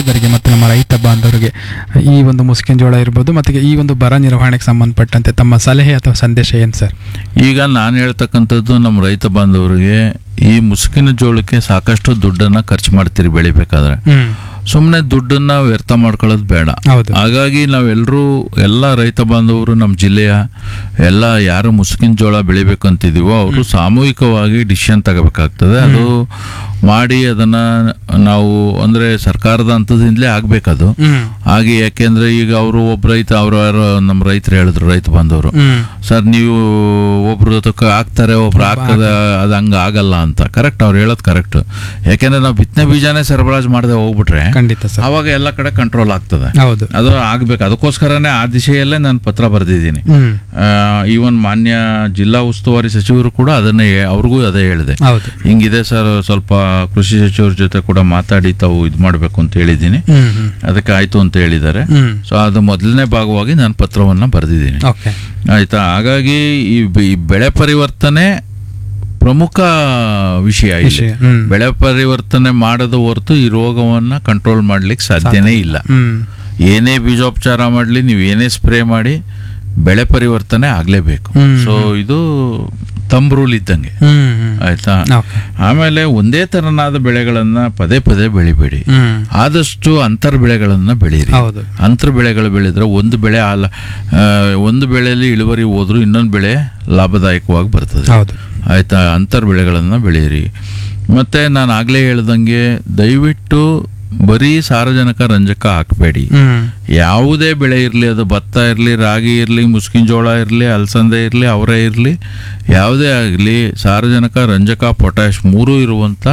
ಕೇಳುಗರಿಗೆ ಮತ್ತು ನಮ್ಮ ರೈತ ಬಾಂಧವರಿಗೆ ಈ ಒಂದು ಮುಸ್ಕಿನ ಜೋಳ ಇರ್ಬೋದು ಮತ್ತು ಈ ಒಂದು ಬರ ನಿರ್ವಹಣೆಗೆ ಸಂಬಂಧಪಟ್ಟಂತೆ ತಮ್ಮ ಸಲಹೆ ಅಥವಾ ಸಂದೇಶ ಏನು ಸರ್ ಈಗ ನಾನು ಹೇಳ್ತಕ್ಕಂಥದ್ದು ನಮ್ಮ ರೈತ ಬಾಂಧವರಿಗೆ ಈ ಮುಸುಕಿನ ಜೋಳಕ್ಕೆ ಸಾಕಷ್ಟು ದುಡ್ಡನ್ನ ಖರ್ಚು ಮಾಡ್ತೀರಿ ಬೆಳಿಬೇಕಾದ್ರೆ ಹ್ಮ್ ಸುಮ್ಮನೆ ದುಡ್ಡನ್ನ ವ್ಯರ್ಥ ಮಾಡ್ಕೊಳ್ಳೋದು ಬೇಡ ಹೌದು ಹಾಗಾಗಿ ನಾವೆಲ್ಲರೂ ಎಲ್ಲ ರೈತ ಬಾಂಧವರು ನಮ್ಮ ಜಿಲ್ಲೆಯ ಎಲ್ಲ ಯಾರು ಮುಸುಕಿನ ಜೋಳ ಬೆಳಿಬೇಕಂತಿದೀವೋ ಅವರು ಸಾಮೂಹಿಕವಾಗಿ ಡಿಸಿಷನ್ ತಗೋಬೇಕಾಗ್ತದೆ ಅದು ಮಾಡಿ ಅದನ್ನ ನಾವು ಅಂದ್ರೆ ಸರ್ಕಾರದ ಹಂತದಿಂದಲೇ ಆಗ್ಬೇಕದು ಹ್ಮ್ ಹಾಗೆ ಯಾಕೆಂದ್ರೆ ಈಗ ಅವರು ಒಬ್ಬ ರೈತ ಅವ್ರು ಯಾರೋ ನಮ್ಮ ರೈತರು ಹೇಳಿದ್ರು ರೈತ ಬಾಂಧವರು ಹ್ಮ್ ಸರ್ ನೀವು ಒಬ್ರು ಅದಕ್ಕೆ ಹಾಕ್ತಾರೆ ಒಬ್ರು ಹಾಕದ ಅದು ಹಂಗ ಆಗಲ್ಲ ಅಂತ ಕರೆಕ್ಟ್ ಅವ್ರು ಹೇಳೋದು ಕರೆಕ್ಟ್ ಯಾಕೆಂದ್ರೆ ನಾವು ಬಿತ್ತನೆ ಬೀಜನೇ ಸರಬರಾಜು ಮಾಡದೆ ಹೋಗ್ಬಿಟ್ರೆ ಖಂಡಿತ ಸರ್ ಅವಾಗ ಎಲ್ಲ ಕಡೆ ಕಂಟ್ರೋಲ್ ಆಗ್ತದೆ ಹೌದು ಅದು ಆಗ್ಬೇಕು ಅದಕ್ಕೋಸ್ಕರನೇ ಆ ದಿಶೆಯಲ್ಲೇ ನಾನು ಪತ್ರ ಬರೆದಿದ್ದೀನಿ ಹ್ಮ್ ಈವನ್ ಮಾನ್ಯ ಜಿಲ್ಲಾ ಉಸ್ತುವಾರಿ ಸಚಿವರು ಕೂಡ ಅದನ್ನೇ ಹೇ- ಅವ್ರಿಗೂ ಅದೇ ಹೇಳಿದೆ ಹೌದು ಹಿಂಗಿದೆ ಸರ್ ಸ್ವಲ್ಪ ಕೃಷಿ ಸಚಿವರ ಜೊತೆ ಕೂಡ ಮಾತಾಡಿ ತಾವು ಇದು ಮಾಡಬೇಕು ಅಂತ ಹೇಳಿದ್ದೀನಿ ಹ್ಮ್ ಹ್ಮ್ ಅದಕ್ಕೆ ಆಯ್ತು ಅಂತ ಹೇಳಿದ್ದಾರೆ ಹ್ಮ್ ಸೊ ಅದು ಮೊದಲನೇ ಭಾಗವಾಗಿ ನಾನು ಪತ್ರವನ್ನ ಬರೆದಿದ್ದೀನಿ ಓಕೆ ಆಯ್ತಾ ಹಾಗಾಗಿ ಈ ಬೆ- ಈ ಬೆಳೆ ಪರಿವರ್ತನೆ ಪ್ರಮುಖ ವಿಷಯ ಇಲ್ಲಿ ವಿಷಯ ಹ್ಮ್ ಬೆಳೆ ಪರಿವರ್ತನೆ ಮಾಡದ ಹೊರತು ಈ ರೋಗವನ್ನ ಕಂಟ್ರೋಲ್ ಮಾಡ್ಲಿಕ್ಕೆ ಸಾಧ್ಯನೇ ಇಲ್ಲ ಹ್ಮ್ ಏನೇ ಬೀಜೋಪಚಾರ ಮಾಡಲಿ ನೀವು ಏನೇ ಸ್ಪ್ರೇ ಮಾಡಿ ಬೆಳೆ ಪರಿವರ್ತನೆ ಆಗ್ಲೇಬೇಕು ಹ್ಮ್. ಸೊ ಇದು ತಂಬ್ ರೂಲ್ ಇದ್ದಂಗೆ ಹ್ಮ್ ಹ್ಮ್ ಆಯ್ತಾ ಓಕೆ ಆಮೇಲೆ ಒಂದೇ ತರನಾದ ಬೆಳೆಗಳನ್ನ ಪದೇ ಪದೇ ಬೆಳಿಬೇಡಿ ಹ್ಮ್ ಆದಷ್ಟು ಅಂತರ್ ಬೆಳೆಗಳನ್ನ ಬೆಳೀರಿ ಹೌದು ಅಂತರ ಬೆಳೆಗಳು ಬೆಳೆದ್ರೆ ಒಂದು ಬೆಳೆ ಆಲ ಆ, ಒಂದು ಬೆಳೆಯಲ್ಲಿ ಇಳುವರಿ ಹೋದ್ರೂ ಇನ್ನೊಂದು ಬೆಳೆ ಲಾಭದಾಯಕವಾಗಿ ಬರ್ತದೆ ಹೌದು ಆಯ್ತಾ ಅಂತರ್ ಬೆಳೆಗಳನ್ನು ಬೆಳೆಯಿರಿ ಮತ್ತೆ ನಾನು ಆಗ್ಲೇ ಹೇಳ್ದಂಗೆ ದಯವಿಟ್ಟು ಬರೀ ಸಾರಜನಕ ರಂಜಕ ಹಾಕಬೇಡಿ ಹ್ಮ್ ಯಾವುದೇ ಬೆಳೆ ಇರಲಿ ಅದು ಭತ್ತ ಇರಲಿ ರಾಗಿ ಇರಲಿ ಮುಸ್ಕಿನ ಜೋಳ ಇರಲಿ ಅಲಸಂದೆ ಇರಲಿ ಅವರೇ ಇರಲಿ ಯಾವುದೇ ಆಗಲಿ ಸಾರಜನಕ ರಂಜಕ ಪೊಟ್ಯಾಶ್ ಮೂರೂ ಇರುವಂಥ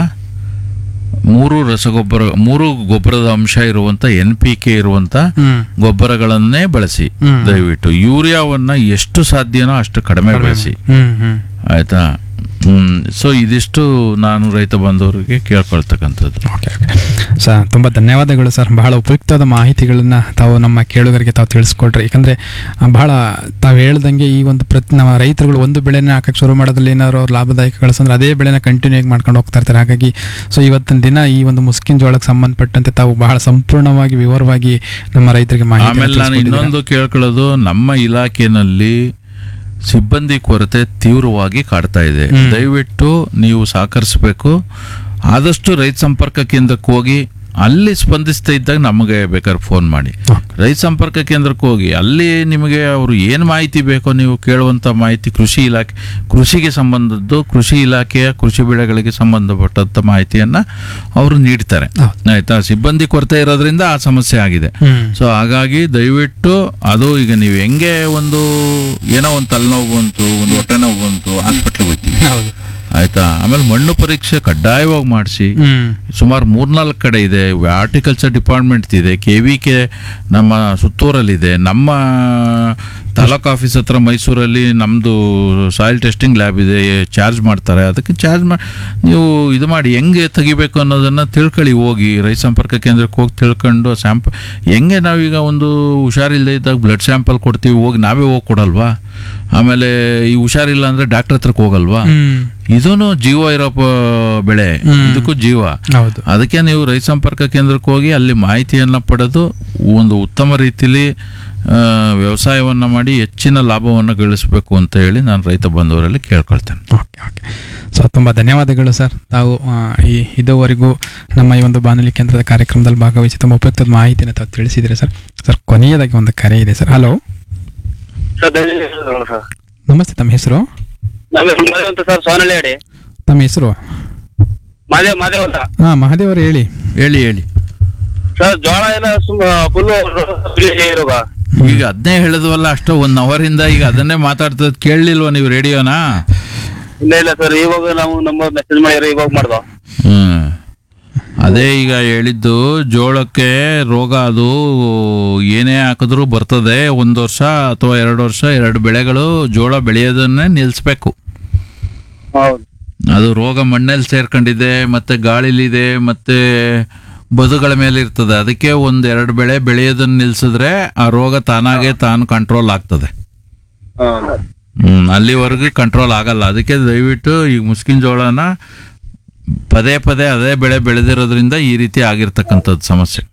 ಮೂರು ರಸಗೊಬ್ಬರ ಮೂರು ಗೊಬ್ಬರದ ಅಂಶ ಇರುವಂಥ ಎನ್ ಪಿ ಕೆ ಇರುವಂಥ ಹ್ಮ್ ಗೊಬ್ಬರಗಳನ್ನೇ ಬಳಸಿ ಹ್ಮ್. ದಯವಿಟ್ಟು ಯೂರಿಯಾವನ್ನ ಎಷ್ಟು ಸಾಧ್ಯನೋ ಅಷ್ಟು ಕಡಿಮೆ ಬಳಸಿ ಹ್ಮ್ ಹ್ಮ್ ಆಯ್ತಾ ಹ್ಮ್ ಸೊ ಇದಿಷ್ಟು ನಾನು ರೈತ ಬಾಂಧವರಿಗೆ ಕೇಳ್ಕೊಳ್ತಕ್ಕಂಥದ್ದು ಓಕೆ ಓಕೆ ಸರ್ ತುಂಬ ಧನ್ಯವಾದಗಳು ಸರ್ ಬಹಳ ಉಪಯುಕ್ತವಾದ ಮಾಹಿತಿಗಳನ್ನ ತಾವು ನಮ್ಮ ಕೇಳುಗರಿಗೆ ತಾವು ತಿಳಿಸ್ಕೊಟ್ರಿ ಯಾಕಂದರೆ ಬಹಳ ತಾವು ಹೇಳ್ದಂಗೆ ಈ ಒಂದು ಪ್ರತಿ ನಮ್ಮ ರೈತರುಗಳು ಒಂದು ಬೆಳೆನ ಹಾಕಕ್ಕೆ ಶುರು ಮಾಡೋದ್ರಲ್ಲಿ ಏನಾದ್ರು ಅವ್ರು ಲಾಭದಾಯಕ ಗಳಿಸಂದ್ರೆ ಅದೇ ಬೆಳೆನ ಕಂಟಿನ್ಯೂ ಆಗಿ ಮಾಡ್ಕೊಂಡು ಹೋಗ್ತಾ ಇರ್ತಾರೆ ಹಾಗಾಗಿ ಸೊ ಇವತ್ತಿನ ದಿನ ಈ ಒಂದು ಮುಸ್ಕಿನ ಜೋಳಕ್ಕೆ ಸಂಬಂಧಪಟ್ಟಂತೆ ತಾವು ಬಹಳ ಸಂಪೂರ್ಣವಾಗಿ ವಿವರವಾಗಿ ನಮ್ಮ ರೈತರಿಗೆ ಮಾಹಿತಿ ಆಮೇಲೆ ನಾನು ಇನ್ನೊಂದು ಕೇಳ್ಕೊಳ್ಳೋದು ನಮ್ಮ ಇಲಾಖೆನಲ್ಲಿ ಸಿಬ್ಬಂದಿ ಕೊರತೆ ತೀವ್ರವಾಗಿ ಕಾಡ್ತಾ ಇದೆ ಹ್ಮ್. ದಯವಿಟ್ಟು ನೀವು ಸಹಕರಿಸಬೇಕು ಆದಷ್ಟು ರೈತ ಸಂಪರ್ಕ ಕೇಂದ್ರಕ್ಕೆ ಹೋಗಿ ಅಲ್ಲಿ ಸ್ಪಂದಿಸ್ತಾ ಇದ್ದಾಗ ನಮಗೆ ಬೇಕಾದ್ರೆ ಫೋನ್ ಮಾಡಿ ರೈತ ಸಂಪರ್ಕ ಕೇಂದ್ರಕ್ಕೆ ಹೋಗಿ ಅಲ್ಲಿ ನಿಮಗೆ ಅವರು ಏನು ಮಾಹಿತಿ ಬೇಕೋ ನೀವು ಕೇಳುವಂಥ ಮಾಹಿತಿ ಕೃಷಿ ಇಲಾಖೆ ಕೃಷಿಗೆ ಸಂಬಂಧದ್ದು ಕೃಷಿ ಇಲಾಖೆಯ ಕೃಷಿ ಬೆಳೆಗಳಿಗೆ ಸಂಬಂಧಪಟ್ಟಂಥ ಮಾಹಿತಿಯನ್ನು ಅವರು ನೀಡ್ತಾರೆ ಹೌದು. ಆಯ್ತಾ ಸಿಬ್ಬಂದಿ ಕೊರತೆ ಇರೋದ್ರಿಂದ ಆ ಸಮಸ್ಯೆ ಆಗಿದೆ ಹ್ಮ್ ಸೊ ಹಾಗಾಗಿ ದಯವಿಟ್ಟು ಅದು ಈಗ ನೀವು ಹೆಂಗೆ ಒಂದು ಏನೋ ಒಂದು ತಲೆನೋವು ಬಂತು ಒಂದು ಹೊಟ್ಟೆ ನೋವು ಬಂತು ಹಾಸ್ಪಿಟ್ಲಿಗೆ ಹೋಗ್ತೀವಿ ಹೌದು ಆಯ್ತಾ ಆಮೇಲೆ ಮಣ್ಣು ಪರೀಕ್ಷೆ ಕಡ್ಡಾಯವಾಗಿ ಮಾಡಿಸಿ ಹ್ಮ್ ಸುಮಾರು ಮೂರ್ನಾಲ್ಕು ಕಡೆ ಇದೆ ಹಾರ್ಟಿಕಲ್ಚರ್ ಡಿಪಾರ್ಟ್ಮೆಂಟ್ ಇದೆ ಕೆ ವಿ ಕೆ ನಮ್ಮ ಸುತ್ತೂರಲ್ಲಿದೆ ನಮ್ಮ ತಾಲೂಕು ಆಫೀಸ್ ಹತ್ರ ಮೈಸೂರಲ್ಲಿ ನಮ್ಮದು ಸಾಯಿಲ್ ಟೆಸ್ಟಿಂಗ್ ಲ್ಯಾಬ್ ಇದೆ ಚಾರ್ಜ್ ಮಾಡ್ತಾರೆ ಅದಕ್ಕೆ ಚಾರ್ಜ್ ಮಾಡಿ ನೀವು ಇದು ಮಾಡಿ ಹೆಂಗೆ ತೆಗಿಬೇಕು ಅನ್ನೋದನ್ನು ತಿಳ್ಕೊಳ್ಳಿ ಹೋಗಿ ರೈತ ಸಂಪರ್ಕ ಕೇಂದ್ರಕ್ಕೆ ಹೋಗಿ ತಿಳ್ಕೊಂಡು ಸ್ಯಾಂಪಲ್ ಹೆಂಗೆ ನಾವೀಗ ಒಂದು ಹುಷಾರಿಲ್ಲದೆ ಇದ್ದಾಗ ಬ್ಲಡ್ ಸ್ಯಾಂಪಲ್ ಕೊಡ್ತೀವಿ ಹೋಗಿ ನಾವೇ ಹೋಗಿ ಕೊಡಲ್ವಾ ಆಮೇಲೆ ಈ ಹುಷಾರಿಲ್ಲ ಅಂದರೆ ಡಾಕ್ಟರ್ ಹತ್ರಕ್ಕೆ ಹೋಗಲ್ವಾ ಹ್ಮ್ ಇದೂ ಜೀವ ಇರೋ ಪ- ಬೆಳೆ ಹ್ಮ್. ಇದಕ್ಕೂ ಜೀವ ಹೌದು ಅದಕ್ಕೆ ನೀವು ರೈತ ಸಂಪರ್ಕ ಕೇಂದ್ರಕ್ಕೆ ಹೋಗಿ ಅಲ್ಲಿ ಮಾಹಿತಿಯನ್ನು ಪಡೆದು ಒಂದು ಉತ್ತಮ ರೀತಿಲಿ ಆ, ವ್ಯವಸಾಯವನ್ನ ಮಾಡಿ ಹೆಚ್ಚಿನ ಲಾಭವನ್ನು ಗಳಿಸಬೇಕು ಅಂತ ಹೇಳಿ ನಾನು ರೈತ ಬಂಧುವರಲ್ಲಿ ಕೇಳ್ಕೊಳ್ತೇನೆ ಓಕೆ ಓಕೆ ಸೊ ತುಂಬ ಧನ್ಯವಾದಗಳು ಸರ್ ತಾವು ಆ, ಈ ಇದುವರೆಗೂ ನಮ್ಮ ಈ ಒಂದು ಬಾನುಲಿ ಕೇಂದ್ರದ ಕಾರ್ಯಕ್ರಮದಲ್ಲಿ ಭಾಗವಹಿಸಿ ತುಂಬ ಉಪಯುಕ್ತದ ಮಾಹಿತಿನ ತಾವು ತಿಳಿಸಿದ್ದೀರಿ ಸರ್ ಸರ್ ಕೊನೆಯದಾಗಿ ಒಂದು ಕರೆ ಇದೆ ಸರ್ ಹಲೋ ಸರ್ ಧನ್ಯವಾದಗಳು ಸರ್ ನಮಸ್ತೆ ತಮ್ಮ ಹೆಸರು ನಮ್ಮ ಹೆಸರು ಮಾದೇವ್ ಅಂತ ಸರ್ ಸೋನಳ್ಳಿ ಹೇಳಿ ತಮ್ಮ ಹೆಸರು ಮಾದೇವ್ ಮಾದೇವ್ ಅಂತ ಹಾಂ ಮಹಾದೇವ್ ಅವರು ಹೇಳಿ ಹೇಳಿ ಹೇಳಿ ಸರ್ ಜೋಳ ಎಲ್ಲ ಸುಮ್ಮ ಫುಲ್ ಇರೋಗ ಈಗ ಅದನ್ನೇ ಹೇಳಿದ್ವಲ್ಲ ಅಷ್ಟು ಒನ್ ಅವರಿಂದ ಈಗ ಅದನ್ನೇ ಮಾತಾಡ್ತದ್ ಕೇಳಲಿಲ್ವಾ ನೀವು ರೇಡಿಯೋನಾ ಇಲ್ಲ ಇಲ್ಲ ಸರ್ ಇವಾಗ ನಾವು ನಮ್ಮ ಮೆಸೇಜ್ ಮಾಡಿದ್ರೆ ಇವಾಗ ಮಾಡ್ದೋ ಹ್ಮ್ ಅದೇ ಈಗ ಹೇಳಿದ್ದು ಜೋಳಕ್ಕೆ ರೋಗ ಅದು ಏನೇ ಹಾಕಿದ್ರು ಬರ್ತದೆ ಒಂದು ವರ್ಷ ಅಥವಾ ಎರಡು ವರ್ಷ ಎರಡು ಬೆಳೆಗಳು ಜೋಳ ಬೆಳೆಯೋದನ್ನೇ ನಿಲ್ಲಿಸ್ಬೇಕು ಹೌದು ಅದು ರೋಗ ಮಣ್ಣಲ್ಲಿ ಸೇರ್ಕೊಂಡಿದೆ ಮತ್ತೆ ಗಾಳಿಲಿದೆ ಮತ್ತೆ ಬದುಗಳ ಮೇಲೆ ಇರ್ತದೆ ಅದಕ್ಕೆ ಒಂದ್ ಎರಡು ಬೆಳೆ ಬೆಳೆಯೋದನ್ನ ನಿಲ್ಸಿದ್ರೆ ಆ ರೋಗ ತಾನಾಗೆ ತಾನು ಕಂಟ್ರೋಲ್ ಆಗ್ತದೆ ಹೌದು ಹ್ಮ್ ಅಲ್ಲಿವರೆಗೂ ಕಂಟ್ರೋಲ್ ಆಗಲ್ಲ ಅದಕ್ಕೆ ದಯವಿಟ್ಟು ಈ ಮುಸ್ಕಿನ ಜೋಳನ ಪದೇ ಪದೇ ಅದೇ ಬೆಳೆ ಬೆಳೆದಿರೋದ್ರಿಂದ ಈ ರೀತಿ ಆಗಿರ್ತಕ್ಕಂಥದ್ದು ಸಮಸ್ಯೆ